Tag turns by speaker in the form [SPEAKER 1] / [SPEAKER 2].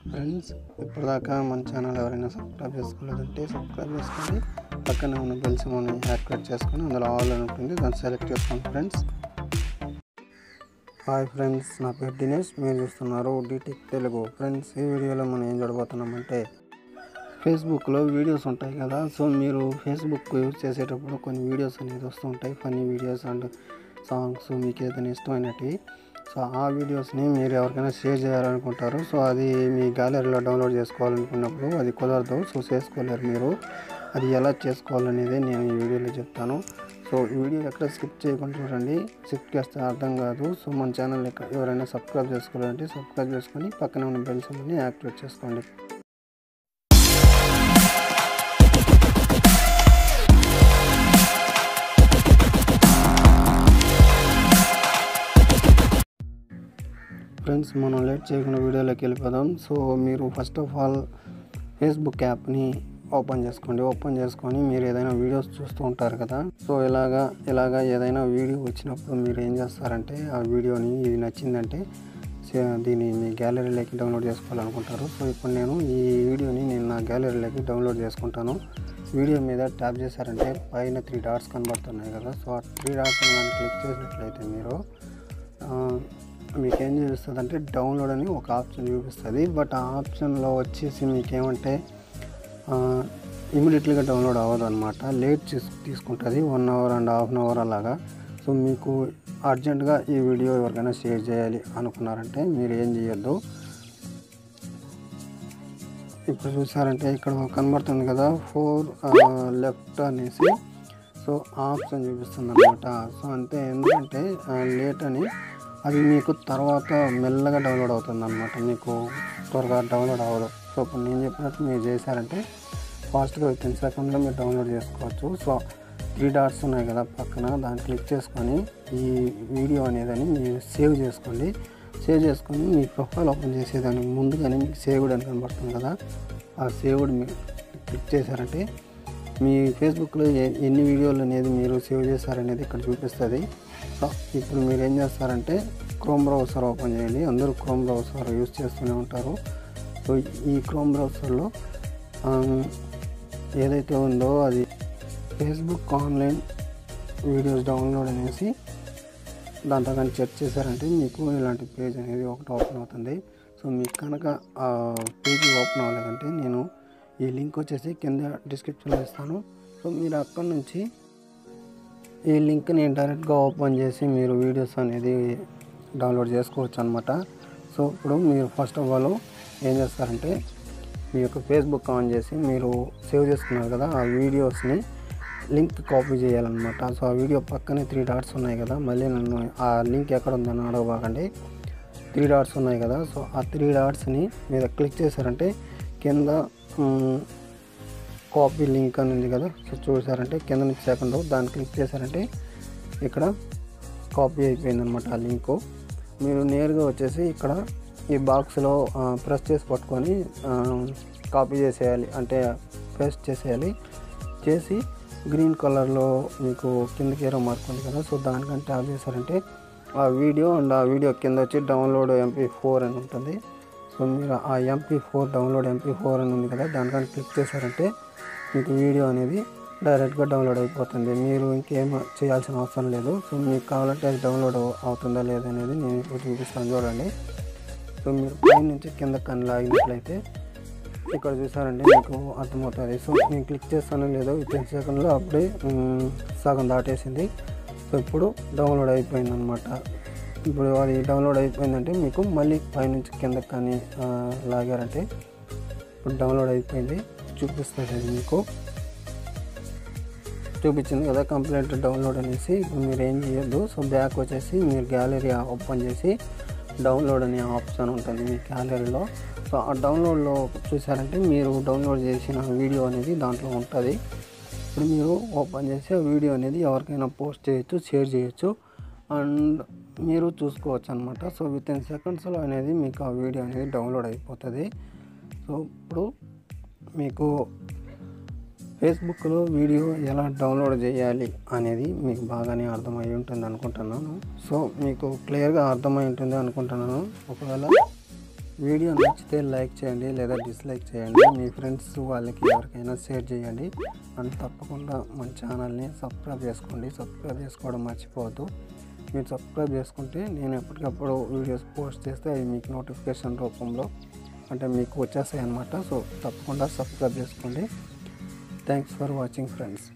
[SPEAKER 1] friends ఇప్పటిదాకా మన channel ఎవరైనా సబ్స్క్రైబ్ చేసుకోలేదంటే సబ్స్క్రైబ్ చేసుకొని పక్కనే ఉన్న బెల్ సింబల్ని యాక్టివేట్ చేసుకొని అందులో ఆల్ అని ఉంటుంది దాన్ని సెలెక్ట్ చేసుకోండి ఫ్రెండ్స్ హాయ్ ఫ్రెండ్స్ నా పేరు దినేష్ మీరు చూస్తున్నారు డిటిక్ తెలుగు ఫ్రెండ్స్ ఈ వీడియోలో మనం ఏం చూడబోతున్నామంటే ఫేస్బుక్లో వీడియోస్ ఉంటాయి కదా సో మీరు ఫేస్బుక్ యూజ్ చేసేటప్పుడు కొన్ని వీడియోస్ అనేది వస్తూ ఉంటాయి ఫన్నీ వీడియోస్ అండ్ సాంగ్స్ మీకు ఏదైనా ఇష్టమైనవి సో ఆ వీడియోస్ని మీరు ఎవరికైనా షేర్ చేయాలనుకుంటారు సో అది మీ గ్యాలరీలో డౌన్లోడ్ చేసుకోవాలనుకున్నప్పుడు అది కుదరదు సో చేసుకోలేరు మీరు అది ఎలా చేసుకోవాలనేది నేను ఈ వీడియోలో చెప్తాను సో ఈ వీడియో ఎక్కడ స్కిప్ చేయకుండా చూడండి స్కిప్ చేస్తే అర్థం కాదు సో మన ఛానల్ ఎవరైనా సబ్స్క్రైబ్ చేసుకోవాలంటే సబ్స్క్రైబ్ చేసుకొని పక్కన ఉన్న బెల్ సింబల్ని యాక్టివేట్ చేసుకోండి ఫ్రెండ్స్ మనం లేట్ చేయకుండా వీడియోలోకి వెళ్ళిపోదాం సో మీరు ఫస్ట్ ఆఫ్ ఆల్ ఫేస్బుక్ యాప్ని ఓపెన్ చేసుకోండి ఓపెన్ చేసుకొని మీరు ఏదైనా వీడియోస్ చూస్తూ ఉంటారు కదా సో ఇలాగా ఇలాగా ఏదైనా వీడియో వచ్చినప్పుడు మీరు ఏం చేస్తారంటే ఆ వీడియోని ఇది నచ్చిందంటే సే- దీన్ని మీ గ్యాలరీలోకి డౌన్లోడ్ చేసుకోవాలనుకుంటారు సో ఇప్పుడు నేను ఈ వీడియోని నేను నా గ్యాలరీలోకి డౌన్లోడ్ చేసుకుంటాను వీడియో మీద ట్యాప్ చేశారంటే పైన త్రీ డాట్స్ కనబడుతున్నాయి కదా సో ఆ త్రీ డాట్స్ మనం క్లిక్ చేసినట్లయితే మీరు ఆ, మీకు ఏం చూపిస్తుంది అంటే డౌన్లోడ్ అని ఒక ఆప్షన్ చూపిస్తుంది బట్ ఆ ఆప్షన్లో వచ్చేసి మీకేమంటే ఇమీడియట్లీగా డౌన్లోడ్ అవ్వదు అనమాట లేట్ తీసుకుంటుంది one hour and half an hour అలాగా సో మీకు అర్జెంటుగా ఈ వీడియో ఎవరికైనా షేర్ చేయాలి అనుకున్నారంటే మీరు ఏం చేయొద్దు ఇప్పుడు చూసారంటే ఇక్కడ కనబడుతుంది కదా ఫోర్ లెఫ్ట్ అనేసి సో ఆప్షన్ చూపిస్తుంది అనమాట సో అంతే ఎందుకంటే లేట్ అని అది మీకు తర్వాత మెల్లగా డౌన్లోడ్ అవుతుంది అనమాట మీకు త్వరగా డౌన్లోడ్ అవ్వదు సో ఇప్పుడు నేను చెప్పినట్టు మీరు చేశారంటే ఫాస్ట్గా టెన్ సెకండ్లో మీరు డౌన్లోడ్ చేసుకోవచ్చు సో త్రీ డాట్స్ ఉన్నాయి కదా పక్కన దాన్ని క్లిక్ చేసుకొని ఈ వీడియో అనేదని మీరు సేవ్ చేసుకోండి సేవ్ చేసుకొని మీ ప్రొఫైల్ ఓపెన్ చేసేదాన్ని ముందుగానే మీకు సేవ్డ్ అని కనబడుతుంది కదా ఆ సేవ్డ్ మీరు క్లిక్ చేశారంటే మీ ఫేస్బుక్లో ఎ- ఎన్ని వీడియోలు అనేది మీరు సేవ్ చేశారనేది ఇక్కడ చూపిస్తుంది సో ఇప్పుడు మీరు ఏం చేస్తారంటే క్రోమ్ బ్రౌజర్ ఓపెన్ చేయండి అందరూ క్రోమ్ బ్రౌజర్ యూస్ చేస్తూనే ఉంటారు సో ఈ క్రోమ్ బ్రౌజర్లో ఏదైతే ఉందో అది ఫేస్బుక్ ఆన్లైన్ వీడియోస్ డౌన్లోడ్ అనేసి దాంట్లో కానీ చెక్ చేశారంటే మీకు ఇలాంటి పేజ్ అనేది ఒకటి ఓపెన్ అవుతుంది సో మీకు కనుక ఆ పేజ్ ఓపెన్ అవ్వలేదంటే నేను ఈ లింక్ వచ్చేసి కింద డిస్క్రిప్షన్లో ఇస్తాను సో మీరు అక్కడ నుంచి ఈ లింక్ని డైరెక్ట్గా ఓపెన్ చేసి మీరు వీడియోస్ అనేది డౌన్లోడ్ చేసుకోవచ్చు అనమాట సో ఇప్పుడు మీరు ఫస్ట్ ఆఫ్ ఆల్ ఏం చేస్తారంటే మీ యొక్క ఫేస్బుక్ ఆన్ చేసి మీరు సేవ్ చేసుకున్నారు కదా ఆ వీడియోస్ని లింక్ కాపీ చేయాలన్నమాట సో ఆ వీడియో పక్కనే త్రీ డాట్స్ ఉన్నాయి కదా మళ్ళీ నన్ను ఆ లింక్ ఎక్కడ ఉందని అడగబాకండి త్రీ డాట్స్ ఉన్నాయి కదా సో ఆ త్రీ డాట్స్ని మీద క్లిక్ చేశారంటే కింద కాపీ లింక్ అని ఉంది కదా సో చూసారంటే కింద నుంచి సెకండ్ దాన్ని క్లిక్ చేశారంటే ఇక్కడ కాపీ అయిపోయింది అనమాట ఆ లింకు మీరు నేరుగా వచ్చేసి ఇక్కడ ఈ బాక్స్లో ప్రెస్ చేసి పట్టుకొని కాపీ చేసేయాలి అంటే పేస్ట్ చేసేయాలి చేసి గ్రీన్ కలర్లో మీకు కిందకి ఏరో మార్క్ ఉంది కదా సో దానికంటే ట్యాప్ చేశారంటే ఆ వీడియో అండ్ ఆ వీడియో కింద వచ్చి డౌన్లోడ్ ఎంపీ ఫోర్ అని ఉంటుంది సో మీరు ఆ MP four download MP four అని ఉంది కదా దానికని క్లిక్ చేశారంటే మీకు వీడియో అనేది డైరెక్ట్గా డౌన్లోడ్ అయిపోతుంది మీరు ఇంకేం చేయాల్సిన అవసరం లేదు సో మీకు కావాలంటే అది డౌన్లోడ్ అవుతుందా లేదా అనేది నేను ఇప్పుడు చూపిస్తాను చూడండి సో మీరు పై నుంచి కింద కన్ను లాగినట్లయితే ఇక్కడ చూసారంటే మీకు అర్థమవుతుంది సో నేను క్లిక్ చేస్తానో లేదో టెన్ సెకండ్లో అప్పుడే మ్, సగం దాటేసింది సో ఇప్పుడు డౌన్లోడ్ అయిపోయింది అనమాట ఇప్పుడు అది డౌన్లోడ్ అయిపోయిందంటే మీకు మళ్ళీ పైనుంచి కిందకి కానీ ఆ, లాగారంటే ఇప్పుడు డౌన్లోడ్ అయిపోయింది చూపిస్తుంది అది మీకు చూపించింది కదా కంప్లీట్ డౌన్లోడ్ అనేసి ఇప్పుడు మీరు ఏం చేయొద్దు సో బ్యాక్ వచ్చేసి మీరు గ్యాలరీ ఓపెన్ చేసి డౌన్లోడ్ అనే ఆప్షన్ ఉంటుంది మీ గ్యాలరీలో సో ఆ డౌన్లోడ్లో చూసారంటే మీరు డౌన్లోడ్ చేసిన వీడియో అనేది దాంట్లో ఉంటుంది ఇప్పుడు మీరు ఓపెన్ చేసి ఆ వీడియో అనేది ఎవరికైనా పోస్ట్ చేయొచ్చు షేర్ చేయొచ్చు అండ్ మీరు చూసుకోవచ్చు అనమాట సో విత్ ఇన్ సెకండ్స్లో అనేది మీకు ఆ వీడియో అనేది డౌన్లోడ్ అయిపోతుంది సో ఇప్పుడు మీకు ఫేస్బుక్లో వీడియో ఎలా డౌన్లోడ్ చేయాలి అనేది మీకు బాగానే అర్థమై ఉంటుంది అనుకుంటున్నాను సో మీకు క్లియర్గా అర్థమై ఉంటుంది అనుకుంటున్నాను ఒకవేళ వీడియో నచ్చితే లైక్ చేయండి లేదా డిస్లైక్ చేయండి మీ ఫ్రెండ్స్ వాళ్ళకి ఎవరికైనా షేర్ చేయండి అండ్ తప్పకుండా మన ఛానల్ని సబ్స్క్రైబ్ చేసుకోండి సబ్స్క్రైబ్ చేసుకోవడం మర్చిపోవద్దు మీరు సబ్స్క్రైబ్ చేసుకుంటే నేను ఎప్పటికప్పుడు వీడియోస్ పోస్ట్ చేస్తే అవి మీకు నోటిఫికేషన్ రూపంలో అంటే మీకు వచ్చేస్తాయి అన్నమాట సో తప్పకుండా సబ్స్క్రైబ్ చేసుకోండి థ్యాంక్స్ ఫర్ వాచింగ్ ఫ్రెండ్స్